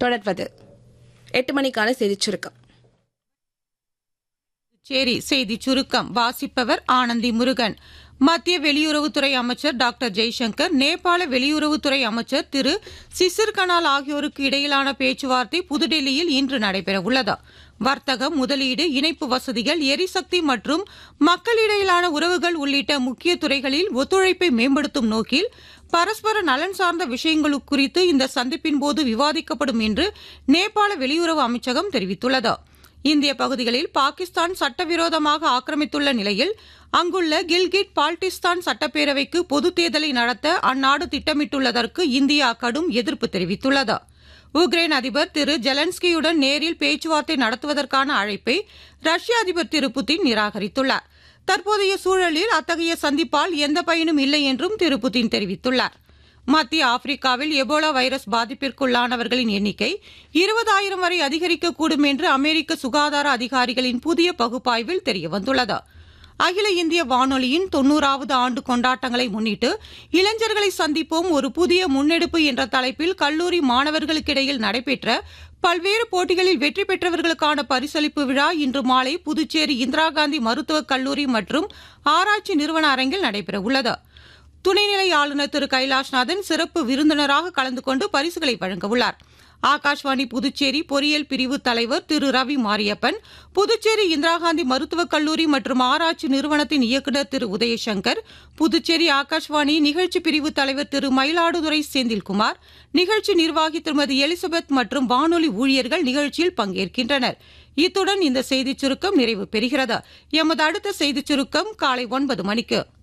தொடர்வது எட்டு மணிக்கான செய்திச் சுருக்கம் சேரி செய்தி சுருக்கம் வாசிப்பவர் ஆனந்தி முருகன் மத்திய வெளியுறவுத்துறை அமைச்சர் டாக்டர் ஜெய்சங்கர் நேபாள வெளியுறவுத்துறை அமைச்சர் திரு சிசிர் கனால் ஆகியோருக்கு இடையிலான பேச்சுவார்த்தை புதுடெல்லியில் இன்று நடைபெறவுள்ளது வர்த்தகம் முதலீடு இணைப்பு வசதிகள் எரிசக்தி மற்றும் மக்களிடையிலான உறவுகள் உள்ளிட்ட முக்கிய துறைகளில் ஒத்துழைப்பை மேம்படுத்தும் நோக்கில் பரஸ்பர நலன் சார்ந்த விஷயங்கள் குறித்து இந்த சந்திப்பின் போது விவாதிக்கப்படும் என்று நேபாள வெளியுறவு அமைச்சகம் தெரிவித்துள்ளது இந்திய பகுதிகளில் பாகிஸ்தான் சட்டவிரோதமாக ஆக்கிரமித்துள்ள நிலையில் அங்குள்ள கில்கிட் பால்டிஸ்தான் சட்டப்பேரவைக்கு பொதுத் தேர்தலை நடத்த அந்நாடு திட்டமிட்டுள்ளதற்கு இந்தியா கடும் எதிர்ப்பு தெரிவித்துள்ளது உக்ரைன் அதிபர் திரு ஜெலன்ஸ்கியுடன் நேரில் பேச்சுவார்த்தை நடத்துவதற்கான அழைப்பை ரஷ்ய அதிபர் திரு புதின் நிராகரித்துள்ளார் தற்போதைய சூழலில் அத்தகைய சந்திப்பால் எந்த பயனும் இல்லை என்றும் திரு புதின் தெரிவித்துள்ளார் மத்திய ஆப்பிரிக்காவில் எபோலா வைரஸ் பாதிப்பிற்குள்ளானவர்களின் எண்ணிக்கை இருபதாயிரம் வரை அதிகரிக்கக்கூடும் என்று அமெரிக்க சுகாதார அதிகாரிகளின் புதிய பகுப்பாய்வில் தெரியவந்துள்ளது அகில இந்திய வானொலியின் தொன்னூறாவது ஆண்டு கொண்டாட்டங்களை முன்னிட்டு இளைஞர்களை சந்திப்போம் ஒரு புதிய முன்னெடுப்பு என்ற தலைப்பில் கல்லூரி மாணவர்களுக்கிடையில் நடைபெற்ற பல்வேறு போட்டிகளில் வெற்றி பெற்றவர்களுக்கான பரிசளிப்பு விழா இன்று மாலை புதுச்சேரி இந்திரா காந்தி மருத்துவக் கல்லூரி மற்றும் ஆராய்ச்சி நிறுவன அரங்கில் நடைபெறவுள்ளது துணைநிலை ஆளுநர் திரு கைலாஷ்நாதன் சிறப்பு விருந்தினராக கலந்து கொண்டு பரிசுகளை வழங்கவுள்ளார் ஆகாஷ்வாணி புதுச்சேரி பொறியியல் பிரிவு தலைவர் திரு ரவி மாரியப்பன் புதுச்சேரி இந்திரா காந்தி மருத்துவக் கல்லூரி மற்றும் ஆராய்ச்சி நிறுவனத்தின் இயக்குநர் திரு உதயசங்கர் புதுச்சேரி ஆகாஷ்வாணி நிகழ்ச்சி பிரிவு தலைவர் திரு மயிலாடுதுறை செந்தில்குமார் நிகழ்ச்சி நிர்வாகி திருமதி எலிசபெத் மற்றும் வானொலி ஊழியர்கள் நிகழ்ச்சியில் பங்கேற்கின்றனர் இத்துடன் இந்த செய்திச் சுருக்கம் நிறைவு பெறுகிறது எமது அடுத்த செய்திச் சுருக்கம் காலை ஒன்பது மணிக்கு